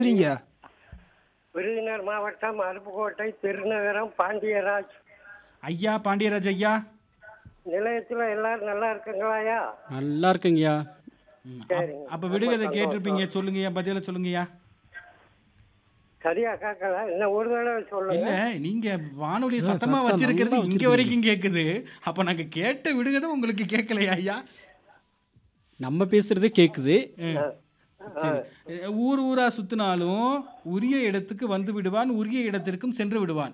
சரிங்க விருதுநகர் மாவட்டம் அருப்புக்கோட்டை திருநகரம் பாண்டியராஜ் ஐயா பாண்டியராஜ் ஐயா நிலையத்துல எல்லாரும் நல்லா இருக்குங்களாயா நல்லா இருக்குங்கய்யா ம், அப்- அப்ப விடுகதை கேட்டிருப்பீங்க சொல்லுங்கய்யா பதில சொல்லுங்கய்யா சரியா கேட்கல இன்னும் ஒரு தடவை சொல்லுங்க இல்ல நீங்க வானொலி சத்தமா சத்தம் வச்சிருக்கிறது நல்லா இங்க வரைக்கும் கேக்குது அப்ப நாங்க கேட்ட விடுகதை உங்களுக்கு கேட்கலையா ஐயா நம்ம பேசுறது கேக்குது சரி அஹ், ஊர் ஊரா சுத்தினாலும் உரிய இடத்துக்கு வந்து விடுவான் உரிய இடத்திற்கும் சென்று விடுவான்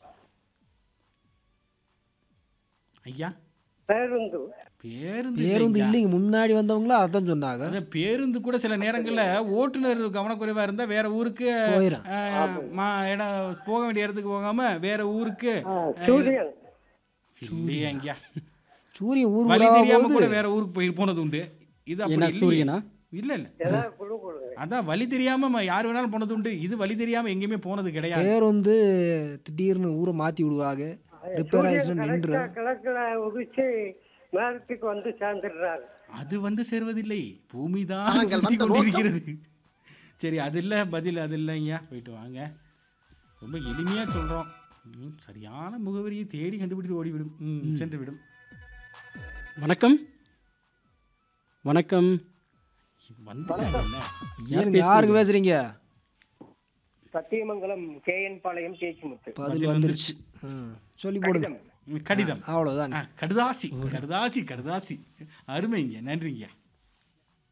ஐயா பேருந்து பேருந்து பேருந்து இல்லைங்க. இல்லைங்க முன்னாடி வந்தவங்களா அதான் சொன்னாங்க அதான் பேருந்து கூட சில நேரங்கள்ல ஓட்டுநர் கவனக்குறைவா இருந்தா வேற ஊருக்கு போயிடும் அஹ், மா- இடம் போக வேண்டிய இடத்துக்கு போகாம வேற ஊருக்கு சூரியன் இல்லையா ஐயா சூரியன் ஊர் வழி ஊரா தெரியாம போகுது கூட வேற ஊருக்கு போய் போனது உண்டு இது அப்படி என்ன இல்லையே. சூரியனா இல்ல இல்ல ஏதாவது குழு கொடுங்க அதான் வழி தெரியாம ம- யார் வேணாலும் போனது உண்டு இது வழி தெரியாம எங்கேயுமே போனது கிடையாது பேருந்து திடீர்னு ஊரை மாத்தி விடுவாங்க ரிப்பேர் ஆயிடுச்சுன்னா நின்று கரெக்டா கிழக்குல உதிச்சு மேலத்துக்கு வந்து சேர்ந்துடுறாரு அது வந்து சேர்வதில்லை பூமி தான் சுத்தி கொண்டிருக்கிறது சரி அது இல்ல பதில் அது இல்லை ஐயா போயிட்டு வாங்க ரொம்ப எளிமையா சொல்றோம் ம், சரியான முகவரியை தேடி கண்டுபிடிச்சு ஓடிவிடும் ம், சென்று விடும் வணக்கம் வணக்கம் வந்துட்டாங்கல்ல ஏனுங்க யாருக்கு பேசுறீங்க சத்தியமங்கலம் கே என் பாளையம் பேச்சுமுத்து பதில் வந்துருச்சு ம். சொல்லி போடுங்க ம், கடிதம் அவ்வளவுதாங்க ஆ, கடுதாசி கடுதாசி கடுதாசி அருமைங்க நன்றிங்க